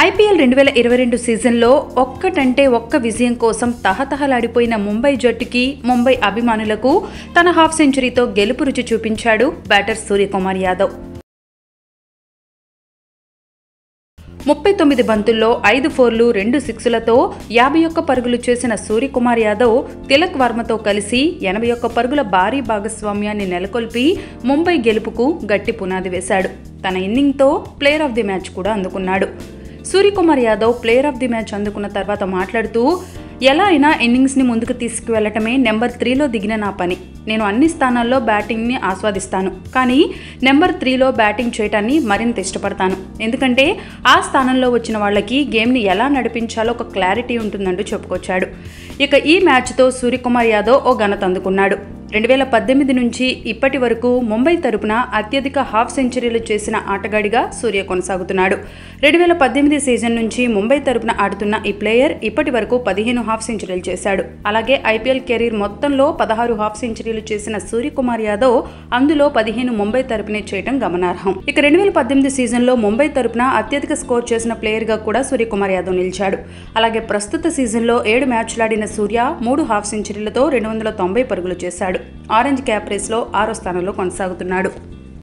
IPL రెండు వేల ఇరవై రెండు సీజన్లో ఒక్కటంటే ఒక్క విజయం కోసం తహతహలాడిపోయిన ముంబై జట్టుకి ముంబై అభిమానులకు తన హాఫ్ సెంచరీతో గెలుపు రుచి చూపించాడు బ్యాటర్ సూర్యకుమార్ యాదవ్ ముప్పై తొమ్మిది బంతుల్లో ఐదు ఫోర్లు రెండు సిక్సులతో యాభై ఒక్క పరుగులు చేసిన సూర్యకుమార్ యాదవ్ తిలక్ వర్మతో కలిసి ఎనభై ఒక్క పరుగుల భారీ భాగస్వామ్యాన్ని నెలకొల్పి ముంబై గెలుపుకు గట్టి పునాది వేశాడు తన ఇన్నింగ్తో ప్లేయర్ ఆఫ్ ది మ్యాచ్ కూడా అందుకున్నాడు Suryakumar Yadav player of the match అందుకున్న తర్వాత మాట్లాడుతూ ఎలా అయినా ఇన్నింగ్స్ని ముందుకు తీసుకువెళ్లటమే నెంబర్ త్రీలో దిగిన నా పని నేను అన్ని స్థానాల్లో బ్యాటింగ్ని ఆస్వాదిస్తాను కానీ నెంబర్ త్రీలో బ్యాటింగ్ చేయటాన్ని మరింత ఇష్టపడతాను ఎందుకంటే ఆ స్థానంలో వచ్చిన వాళ్ళకి గేమ్ని ఎలా నడిపించాలో ఒక క్లారిటీ ఉంటుందంటూ చెప్పుకొచ్చాడు ఇక ఈ మ్యాచ్తో సూర్యకుమార్ యాదవ్ ఓ ఘనత అందుకున్నాడు రెండు వేల పద్దెనిమిది నుంచి ఇప్పటి వరకు ముంబై తరపున అత్యధిక హాఫ్ సెంచరీలు చేసిన ఆటగాడిగా సూర్య కొనసాగుతున్నాడు రెండు వేల పద్దెనిమిది సీజన్ నుంచి ముంబై తరపున ఆడుతున్న ఈ ప్లేయర్ ఇప్పటి వరకు పదిహేను హాఫ్ సెంచరీలు చేశాడు అలాగే ఐపీఎల్ కెరీర్ మొత్తంలో పదహారు హాఫ్ సెంచరీలు చేసిన సూర్యకుమార్ యాదవ్ అందులో పదిహేను ముంబై తరపునే చేయడం గమనార్హం ఇక రెండు వేల పద్దెనిమిది సీజన్లో ముంబై తరపున అత్యధిక స్కోర్ చేసిన ప్లేయర్గా కూడా సూర్యకుమార్ యాదవ్ నిలిచాడు అలాగే ప్రస్తుత సీజన్లో ఏడు మ్యాచ్లాడిన సూర్య మూడు హాఫ్ సెంచరీలతో రెండు వందల తొంభై పరుగులు చేశాడు ఆరెంజ్ క్యాప్ రేస్లో ఆరో స్థానంలో కొనసాగుతున్నాడు